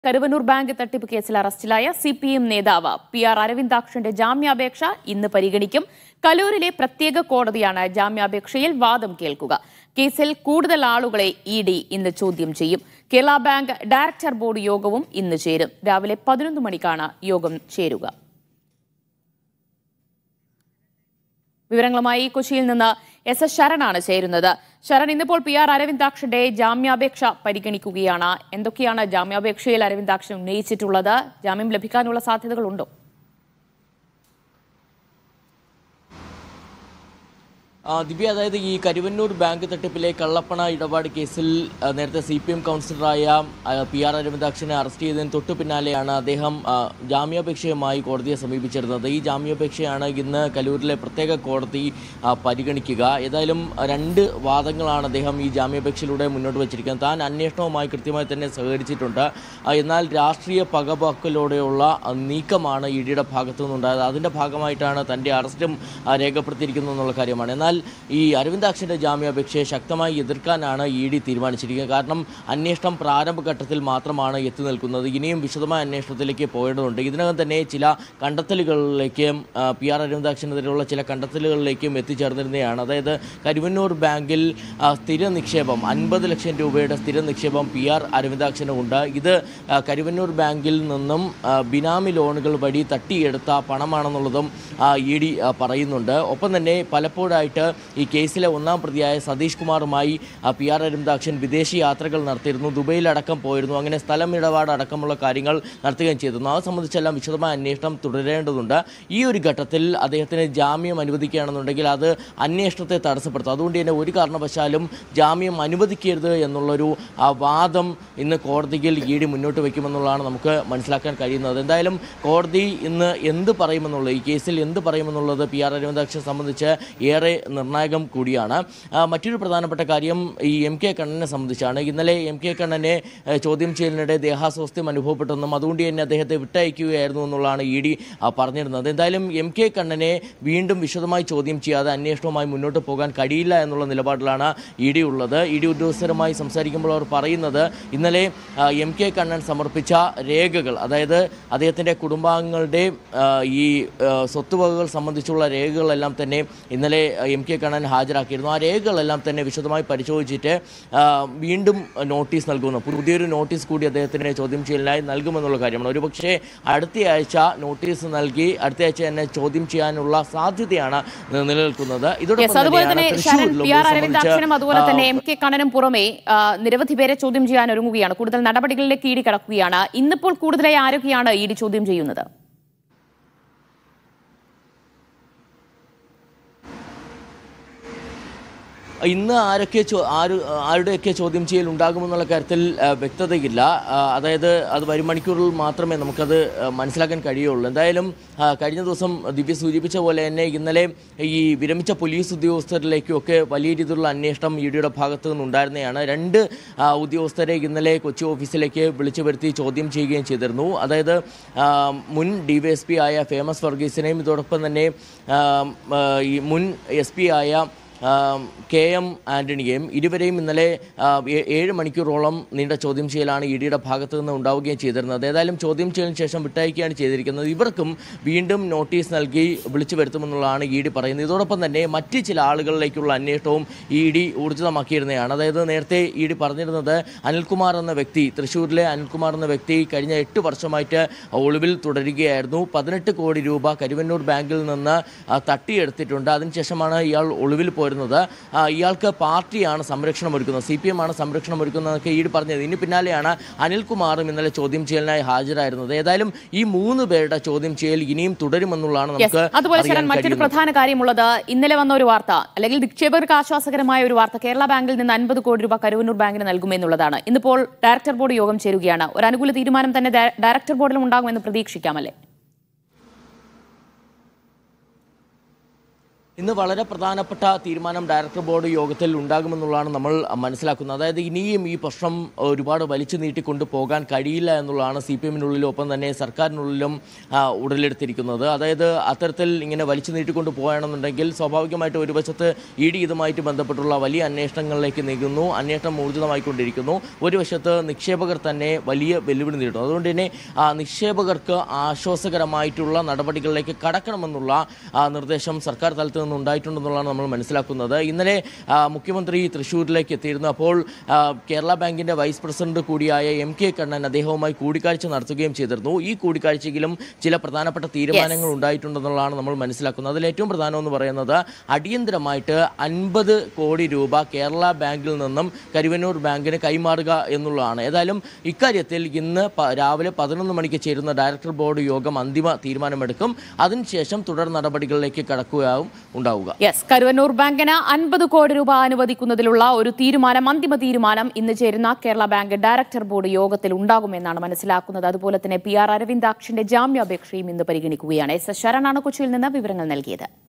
Karuvannur bank തട്ടിപ്പ് കേസിൽ അറസ്റ്റിലായ സി പി എം നേതാവ് പി ആർ അരവിന്ദാക്ഷന്റെ ജാമ്യാപേക്ഷ ഇന്ന് പരിഗണിക്കും കലൂരിലെ പ്രത്യേക കോടതിയാണ് ജാമ്യാപേക്ഷയിൽ വാദം കേൾക്കുക കേസിൽ കൂടുതൽ ആളുകളെ ഇ ഡി ഇന്ന് ചോദ്യം ചെയ്യും കേരള ബാങ്ക് ഡയറക്ടർ ബോർഡ് യോഗവും ഇന്ന് ചേരും രാവിലെ പതിനൊന്ന് മണിക്കാണ് യോഗം ചേരുക വിവരങ്ങളുമായി കൊച്ചിയിൽ നിന്ന് എസ് എസ് ശരണാണ് ചേരുന്നത് ശരൺ ഇന്നിപ്പോൾ പി ആർ അരവിന്ദാക്ഷന്റെ ജാമ്യാപേക്ഷ പരിഗണിക്കുകയാണ് എന്തൊക്കെയാണ് ജാമ്യാപേക്ഷയിൽ അരവിന്ദാക്ഷൻ ഉന്നയിച്ചിട്ടുള്ളത് ജാമ്യം ലഭിക്കാനുള്ള സാധ്യതകളുണ്ടോ ആ, ദിവ്യ അതായത് ഈ കരുവന്നൂർ ബാങ്ക് തട്ടിപ്പിലെ കള്ളപ്പണ ഇടപാട് കേസിൽ ആ, നേരത്തെ സി പി എം കൗൺസിലറായ ആ, പി ആർ അരവിന്ദാക്ഷനെ അറസ്റ്റ് ചെയ്തതിന് തൊട്ടു പിന്നാലെയാണ് അദ്ദേഹം ആ, ജാമ്യാപേക്ഷയുമായി കോടതിയെ സമീപിച്ചിരുന്നത് ഈ ജാമ്യാപേക്ഷയാണ് ഇന്ന് കലൂരിലെ പ്രത്യേക കോടതി ആ, പരിഗണിക്കുക ഏതായാലും രണ്ട് വാദങ്ങളാണ് അദ്ദേഹം ഈ ജാമ്യാപേക്ഷയിലൂടെ മുന്നോട്ട് വച്ചിരിക്കുന്നത് താൻ അന്വേഷണവുമായി കൃത്യമായി തന്നെ സഹകരിച്ചിട്ടുണ്ട് ആ, എന്നാൽ രാഷ്ട്രീയ പകപോക്കലോടെയുള്ള ആ, നീക്കമാണ് ഇ ഡിയുടെ ഭാഗത്തു നിന്നുണ്ടായത് അതിൻ്റെ ഭാഗമായിട്ടാണ് തൻ്റെ അറസ്റ്റും ആ, രേഖപ്പെടുത്തിയിരിക്കുന്നത് എന്നുള്ള കാര്യമാണ് എന്നാൽ ഈ അരവിന്ദാക്ഷൻ്റെ ജാമ്യാപേക്ഷയെ ശക്തമായി എതിർക്കാനാണ് ഇ ഡി തീരുമാനിച്ചിരിക്കുന്നത് കാരണം അന്വേഷണം പ്രാരംഭഘട്ടത്തിൽ മാത്രമാണ് എത്തി നിൽക്കുന്നത് ഇനിയും വിശദമായ അന്വേഷണത്തിലേക്ക് പോയേണ്ടതുണ്ട് ഇതിനകം തന്നെ ചില കണ്ടെത്തലുകളിലേക്കും ആ, പി ആർ അരവിന്ദാക്ഷനെതിരെയുള്ള ചില കണ്ടെത്തലുകളിലേക്കും എത്തിച്ചേർന്നിരുന്നതാണ് അതായത് കരുവന്നൂർ ബാങ്കിൽ ആ, സ്ഥിര നിക്ഷേപം അൻപത് ലക്ഷം രൂപയുടെ സ്ഥിര നിക്ഷേപം പി ആർ അരവിന്ദാക്ഷന് ഉണ്ട് ഇത് ആ, കരുവന്നൂർ ബാങ്കിൽ നിന്നും ആ, ബിനാമി ലോണുകൾ വഴി തട്ടിയെടുത്ത പണമാണെന്നുള്ളതും ഇ ഡി പറയുന്നുണ്ട് ഒപ്പം തന്നെ പലപ്പോഴായിട്ട് ഈ കേസിലെ ഒന്നാം പ്രതിയായ സതീഷ് കുമാറുമായി ആ, പി ആർ അരവിന്ദാക്ഷൻ വിദേശ യാത്രകൾ നടത്തിയിരുന്നു ദുബൈയിലടക്കം പോയിരുന്നു അങ്ങനെ സ്ഥലം ഇടപാട് അടക്കമുള്ള കാര്യങ്ങൾ നടത്തുകയും ചെയ്തിരുന്നു അത് സംബന്ധിച്ചെല്ലാം വിശദമായ അന്വേഷണം തുടരേണ്ടതുണ്ട് ഈ ഒരു ഘട്ടത്തിൽ അദ്ദേഹത്തിന് ജാമ്യം അനുവദിക്കുകയാണെന്നുണ്ടെങ്കിൽ അത് അന്വേഷണത്തെ തടസ്സപ്പെടുത്തും അതുകൊണ്ട് തന്നെ ഒരു കാരണവശാലും ജാമ്യം അനുവദിക്കരുത് എന്നുള്ളൊരു ആ വാദം ഇന്ന് കോടതിയിൽ ഇ ഡി മുന്നോട്ട് വയ്ക്കുമെന്നുള്ളതാണ് നമുക്ക് മനസ്സിലാക്കാൻ കഴിയുന്നത് എന്തായാലും കോടതി ഇന്ന് എന്ത് പറയുമെന്നുള്ളത് ഈ കേസിൽ എന്ത് പറയുമെന്നുള്ളത് പി ആർ അരവിന്ദാക്ഷനെ സംബന്ധിച്ച് ഏറെ നിർണായകം കൂടിയാണ് ആ, മറ്റൊരു പ്രധാനപ്പെട്ട കാര്യം ഈ എം കെ കണ്ണനെ സംബന്ധിച്ചാണ് ഇന്നലെ എം കെ കണ്ണനെ ഏഹ്, ചോദ്യം ചെയ്യലിനിടെ ദേഹാസ്വാസ്ഥ്യം അനുഭവപ്പെട്ടെന്നും അതുകൊണ്ട് തന്നെ അദ്ദേഹത്തെ വിട്ടയക്കുകയായിരുന്നു എന്നുള്ളതാണ് ഇ ഡി പറഞ്ഞിരുന്നത് എന്തായാലും എം കെ കണ്ണനെ വീണ്ടും വിശദമായി ചോദ്യം ചെയ്യാതെ അന്വേഷണവുമായി മുന്നോട്ട് പോകാൻ കഴിയില്ല എന്നുള്ള നിലപാടിലാണ് ഇ ഡി ഉള്ളത് ഇ ഡി ഉദ്യോഗസ്ഥരുമായി സംസാരിക്കുമ്പോൾ അവർ പറയുന്നത് ഇന്നലെ ആ, എം കെ കണ്ണൻ സമർപ്പിച്ച രേഖകൾ അതായത് അദ്ദേഹത്തിൻ്റെ കുടുംബാംഗങ്ങളുടെ ആ, ഈ ആ, സ്വത്തുവകകൾ സംബന്ധിച്ചുള്ള രേഖകളെല്ലാം തന്നെ ഇന്നലെ എം കെ കണ്ണൻ ഹാജരാക്കിയിരുന്നു ആ രേഖകളെല്ലാം തന്നെ വിശദമായി പരിശോധിച്ചിട്ട് ആ, വീണ്ടും നോട്ടീസ് നൽകുന്നു പുതിയൊരു നോട്ടീസ് കൂടി അദ്ദേഹത്തിന് ചോദ്യം ചെയ്യലിനായി നൽകുമെന്നുള്ള കാര്യമാണ് ഒരുപക്ഷെ അടുത്തയാഴ്ച നോട്ടീസ് നൽകി അടുത്തയാഴ്ച തന്നെ ചോദ്യം ചെയ്യാനുള്ള സാധ്യതയാണ് നി- നിലനിൽക്കുന്നത് യെസ് അതുപോലെ തന്നെ തൃശ്ശൂരിലും ശരൺ പി ഇത് ആർ സംബന്ധിച്ച്, അരവിന്ദാക്ഷനും അതുപോലെ ആ, തന്നെ എം കെ കണ്ണനും പുറമെ ആ, നിരവധി പേരെ ചോദ്യം ചെയ്യാൻ ഒരുങ്ങുകയാണ് കൂടുതൽ നടപടികളിലേക്ക് ഇ ഡി കടക്കുകയാണ് ഇന്നിപ്പോൾ കൂടുതലായി ആരൊക്കെയാണ് ഇ ഡി ചോദ്യം ചെയ്യുന്നത് ഇന്ന് ആരൊക്കെ ചോ- ആര് ആരുടെയൊക്കെ ചോദ്യം ചെയ്യൽ ഉണ്ടാകുമെന്നുള്ള കാര്യത്തിൽ ആ, വ്യക്തതയില്ല ആ, അതായത് അത് വരും മണിക്കൂറുകൾ മാത്രമേ നമുക്കത് ആ, മനസ്സിലാക്കാൻ കഴിയുള്ളൂ എന്തായാലും ആ, കഴിഞ്ഞ ദിവസം ദിവ്യ സൂചിപ്പിച്ച പോലെ തന്നെ ഇന്നലെ ഈ വിരമിച്ച പോലീസ് ഉദ്യോഗസ്ഥരിലേക്കും ഒക്കെ വലിയ രീതിയിലുള്ള അന്വേഷണം ഇ ഡിയുടെ ഭാഗത്തു നിന്നുണ്ടായിരുന്നതാണ് രണ്ട് ആ, ഉദ്യോഗസ്ഥരെ ഇന്നലെ കൊച്ചി ഓഫീസിലേക്ക് വിളിച്ചു വരുത്തി ചോദ്യം ചെയ്യുകയും ചെയ്തിരുന്നു അതായത് ആ, മുൻ ഡി വൈ എസ് പി ആയ ഫേമസ് വർഗീസിനെയും ഇതോടൊപ്പം തന്നെ ആ, ആ, ഈ മുൻ എസ് പി ആയ ആം, കെ എം ആന്റണിയെയും ഇരുവരെയും ഇന്നലെ ആ, ഏ- ഏഴ് മണിക്കൂറോളം നീണ്ട ചോദ്യം ചെയ്യലാണ് ഇ ഡിയുടെ ഭാഗത്തു നിന്ന് ഉണ്ടാവുകയും ചെയ്തിരുന്നത് ഏതായാലും ചോദ്യം ചെയ്യലിന് ശേഷം വിട്ടയക്കുകയാണ് ചെയ്തിരിക്കുന്നത് ഇവർക്കും വീണ്ടും നോട്ടീസ് നൽകി വിളിച്ചു വരുത്തുമെന്നുള്ളതാണ് ഇ ഡി പറയുന്നത് ഇതോടൊപ്പം തന്നെ മറ്റ് ചില ആളുകളിലേക്കുള്ള അന്വേഷണവും ഇ ഡി ഊർജിതമാക്കിയിരുന്നതാണ് അതായത് നേരത്തെ ഇ ഡി പറഞ്ഞിരുന്നത് അനിൽകുമാർ എന്ന വ്യക്തി തൃശ്ശൂരിലെ അനിൽകുമാർ എന്ന വ്യക്തി കഴിഞ്ഞ എട്ട് വർഷമായിട്ട് ഒളിവിൽ തുടരുകയായിരുന്നു പതിനെട്ട് കോടി രൂപ കരുവന്നൂർ ബാങ്കിൽ നിന്ന് ആ, തട്ടിയെടുത്തിട്ടുണ്ട് അതിനുശേഷമാണ് ഇയാൾ ഒളിവിൽ പോരുന്നത് ആ, ഇയാൾക്ക് പാർട്ടിയാണ് സംരക്ഷണം ഒരുക്കുന്നത് സി പി എം ആണ് സംരക്ഷണം ഒരുക്കുന്നതൊക്കെ ഈട് പറഞ്ഞത് ഇതിന് പിന്നാലെയാണ് അനിൽകുമാറും ഇന്നലെ ചോദ്യം ചെയ്യലിനായി ഹാജരായിരുന്നത് ഏതായാലും ഈ മൂന്ന് പേരുടെ ചോദ്യം ചെയ്യൽ ഇനിയും തുടരുമെന്നുള്ളതാണ് യെസ് നമുക്ക് അതുപോലെ അറിയാൻ ശരൺ മറ്റൊരു കഴിയുന്നത്. പ്രധാന കാര്യമുള്ളത് ഇന്നലെ വന്ന ഒരു വാർത്ത അല്ലെങ്കിൽ നിക്ഷേപകർക്ക് ആശ്വാസകരമായ ഒരു വാർത്ത കേരള ബാങ്കിൽ നിന്ന് അൻപത് കോടി രൂപ കരുവന്നൂർ ബാങ്കിന് നൽകുമെന്നുള്ളതാണ് ഇന്നിപ്പോൾ ഡയറക്ടർ ബോർഡ് യോഗം ചേരുകയാണ് ഒരു അനുകൂല തീരുമാനം തന്നെ ഡയ- ഡയറക്ടർ ബോർഡിലും ഉണ്ടാകുമെന്ന് പ്രതീക്ഷിക്കാമല്ലേ ഇന്ന് വളരെ പ്രധാനപ്പെട്ട തീരുമാനം ഡയറക്ടർ ബോർഡ് യോഗത്തിൽ ഉണ്ടാകുമെന്നുള്ളതാണ് നമ്മൾ മനസ്സിലാക്കുന്നത് അതായത് ഇനിയും ഈ പ്രശ്നം ഒരുപാട് വലിച്ചു നീട്ടിക്കൊണ്ട് പോകാൻ കഴിയില്ല എന്നുള്ളതാണ് സി പി എമ്മിനുള്ളിലും ഒപ്പം തന്നെ സർക്കാരിനുള്ളിലും ആ, ഉടലെടുത്തിരിക്കുന്നത് അതായത് അത്തരത്തിൽ ഇങ്ങനെ വലിച്ചു നീട്ടിക്കൊണ്ട് പോകണമെന്നുണ്ടെങ്കിൽ സ്വാഭാവികമായിട്ട് ഒരു വശത്ത് ഇ ഡി ഇതുമായിട്ട് ബന്ധപ്പെട്ടുള്ള വലിയ അന്വേഷണങ്ങളിലേക്ക് നീങ്ങുന്നു അന്വേഷണം ഊർജിതമായിക്കൊണ്ടിരിക്കുന്നു ഒരു വശത്ത് നിക്ഷേപകർ തന്നെ വലിയ വെല്ലുവിളി നേരിടുന്നു അതുകൊണ്ട് തന്നെ ആ, നിക്ഷേപകർക്ക് ആശ്വാസകരമായിട്ടുള്ള നടപടികളിലേക്ക് കടക്കണമെന്നുള്ള ആ, നിർദ്ദേശം സർക്കാർ തലത്തിൽ നിന്ന് ഉണ്ടായിട്ടുണ്ടെന്നുള്ളതാണ് നമ്മൾ മനസ്സിലാക്കുന്നത് ഇന്നലെ ആ, മുഖ്യമന്ത്രി തൃശ്ശൂരിലേക്ക് എത്തിയിരുന്നു അപ്പോൾ ആ, കേരള ബാങ്കിന്റെ വൈസ് പ്രസിഡന്റ് കൂടിയായ എം കെ കണ്ണൻ അദ്ദേഹവുമായി കൂടിക്കാഴ്ച നടത്തുകയും ചെയ്തിരുന്നു ഈ കൂടിക്കാഴ്ചയിലും ചില പ്രധാനപ്പെട്ട തീരുമാനങ്ങൾ ഉണ്ടായിട്ടുണ്ടെന്നുള്ളതാണ് നമ്മൾ മനസ്സിലാക്കുന്നത് അതിൽ ഏറ്റവും പ്രധാനം എന്ന് പറയുന്നത് അടിയന്തരമായിട്ട് അൻപത് കോടി രൂപ കേരള ബാങ്കിൽ നിന്നും കരുവന്നൂർ ബാങ്കിന് കൈമാറുക എന്നുള്ളതാണ് ഏതായാലും ഇക്കാര്യത്തിൽ ഇന്ന് പ- രാവിലെ പതിനൊന്ന് മണിക്ക് ചേരുന്ന ഡയറക്ടർ ബോർഡ് യോഗം അന്തിമ തീരുമാനമെടുക്കും അതിനുശേഷം തുടർ നടപടികളിലേക്ക് കടക്കുകയാവും ഉണ്ടാവുക യെസ് കരുവന്നൂർ ബാങ്കിന് അൻപത് കോടി രൂപ അനുവദിക്കുന്നതിലുള്ള ഒരു തീരുമാനം അന്തിമ തീരുമാനം ഇന്ന് ചേരുന്ന കേരള ബാങ്ക് ഡയറക്ടർ ബോർഡ് യോഗത്തിൽ ഉണ്ടാകുമെന്നാണ് മനസ്സിലാക്കുന്നത് അതുപോലെ തന്നെ പി ആർ അരവിന്ദാക്ഷന്റെ ജാമ്യാപേക്ഷയും ഇന്ന് പരിഗണിക്കുകയാണ് എസ് എസ് ശരണാണ് കൊച്ചിയിൽ നിന്ന് വിവരങ്ങൾ നൽകിയത്